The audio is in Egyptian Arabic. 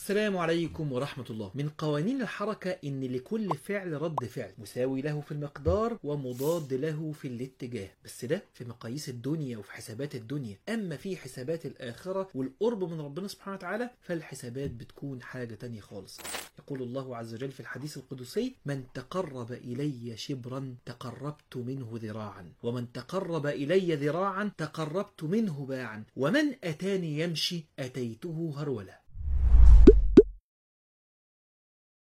السلام عليكم ورحمة الله من قوانين الحركة إن لكل فعل رد فعل مساوي له في المقدار ومضاد له في الاتجاه بس ده في مقاييس الدنيا وفي حسابات الدنيا أما في حسابات الآخرة والقرب من ربنا سبحانه وتعالى فالحسابات بتكون حاجة تانية خالص يقول الله عز وجل في الحديث القدسي من تقرب إلي شبرا تقربت منه ذراعا ومن تقرب إلي ذراعا تقربت منه باعا ومن أتاني يمشي أتيته هرولا